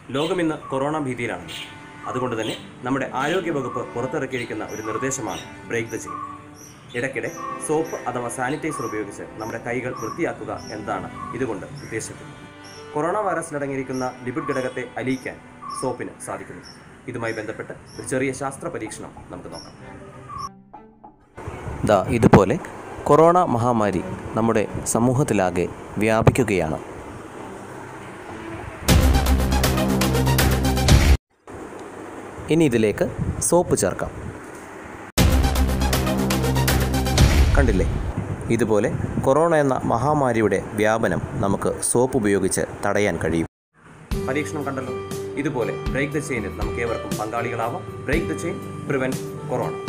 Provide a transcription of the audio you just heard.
ലോകമിന്ന് corona ഭീതിയിലാണ് അതുകൊണ്ട് തന്നെ നമ്മുടെ ആരോഗ്യവകുപ്പ് പുറത്തിറക്കിയിരിക്കുന്ന ഒരു നിർദ്ദേശമാണ് ബ്രേക്ക് ദ ചെയിൻ ഇടയ്ക്കിടെ സോപ്പ് അഥവാ സാനിറ്റൈസർ ഉപയോഗിച്ച് നമ്മുടെ കൈകൾ വൃത്തിയാക്കുക എന്നതാണ് ഇതുകൊണ്ട് ഉദ്ദേശിക്കുന്നത് കൊറോണ വൈറസിൽ അടങ്ങിയിരിക്കുന്ന ലിപിഡ് ഘടകത്തെ അലിയിക്കാൻ സോപ്പിന് സാധിക്കുന്നു ഇതുമായി ബന്ധപ്പെട്ട് ഒരു ചെറിയ ശാസ്ത്ര പരീക്ഷണം നമുക്ക് നോക്കാം ദാ ഇതുപോലെ കൊറോണ മഹാമാരി നമ്മുടെ സമൂഹത്തിലാകെ വ്യാപിക്കുകയാണ് ഇനി ഇതിലേക്ക് സോപ്പ് ചേർക്കാം കണ്ടില്ലേ ഇതുപോലെ കൊറോണ എന്ന മഹാമാരിയുടെ വ്യാപനം നമുക്ക് സോപ്പ് ഉപയോഗിച്ച് തടയാൻ കഴിയും പരീക്ഷണം കണ്ടല്ലോ ഇതുപോലെ ബ്രേക്ക് ദ ചെയിനിൽ നമുക്ക് ഏവർക്കും പങ്കാളികളാവാം break the chain prevent corona